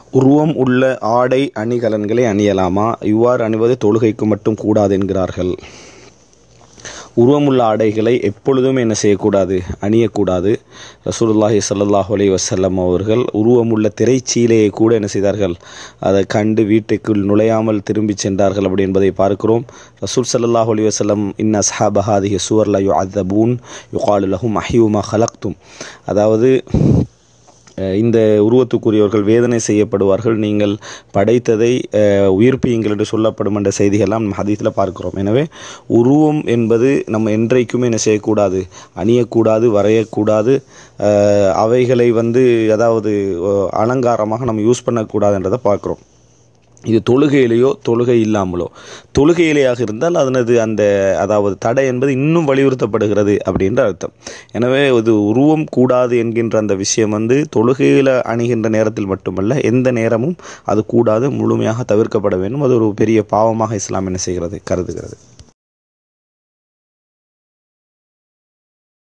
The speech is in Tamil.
உருவம் உள்ள ஆடை அணிகலன்களை அணியலாமா இவ்வாறு அணிவது தொழுகைக்கு மட்டும் கூடாது என்கிறார்கள் உருவமுள்ள ஆடைகளை எப்பொழுதும் என்ன செய்யக்கூடாது அணியக்கூடாது ரசூலுல்லாஹி ஸல்லல்லாஹு அலைஹி வஸல்லம் அவர்கள் உருவமுள்ள திரைச்சீலையை கூட என்ன செய்தார்கள் அதை கண்டு வீட்டுக்குள் நுழையாமல் திரும்பி சென்றார்கள் அப்படி என்பதை பார்க்கிறோம் ரசூல் ஸல்லல்லாஹு அலைஹி வஸல்லம் இன்ன அஸ்ஹாப ஹாதிஹி சுவர் லா யுஅதபூன் யுகாலு லஹும் அஹ்யூமா ஹலக்தும் அதாவது அஹ் இந்த உருவத்துக்குரியவர்கள் வேதனை செய்யப்படுவார்கள் நீங்கள் படைத்ததை அஹ், உயிர்ப்பியுங்கள் என்று சொல்லப்படும் என்ற செய்திகள்லாம் நம்ம ஹதீஸில் பார்க்கிறோம் எனவே உருவம் என்பது நம்ம என்றைக்குமே என்ன செய்யக்கூடாது அணியக்கூடாது வரையக்கூடாது அஹ், அவைகளை வந்து அதாவது அஹ், அலங்காரமாக நம்ம யூஸ் பண்ணக்கூடாதுன்றதை பார்க்குறோம் இது தொழுகையிலேயோ தொழுகை இல்லாமலோ தொழுகையிலேயாக இருந்தால் அதனது அந்த அதாவது தடை என்பது இன்னும் வலியுறுத்தப்படுகிறது அப்படின்ற அர்த்தம் எனவே இது உருவம் கூடாது என்கின்ற அந்த விஷயம் வந்து தொழுகையில் அணுகின்ற நேரத்தில் மட்டுமல்ல எந்த நேரமும் அது கூடாது முழுமையாக தவிர்க்கப்பட வேண்டும் அது ஒரு பெரிய பாவமாக இஸ்லாம் என்ன செய்கிறது கருதுகிறது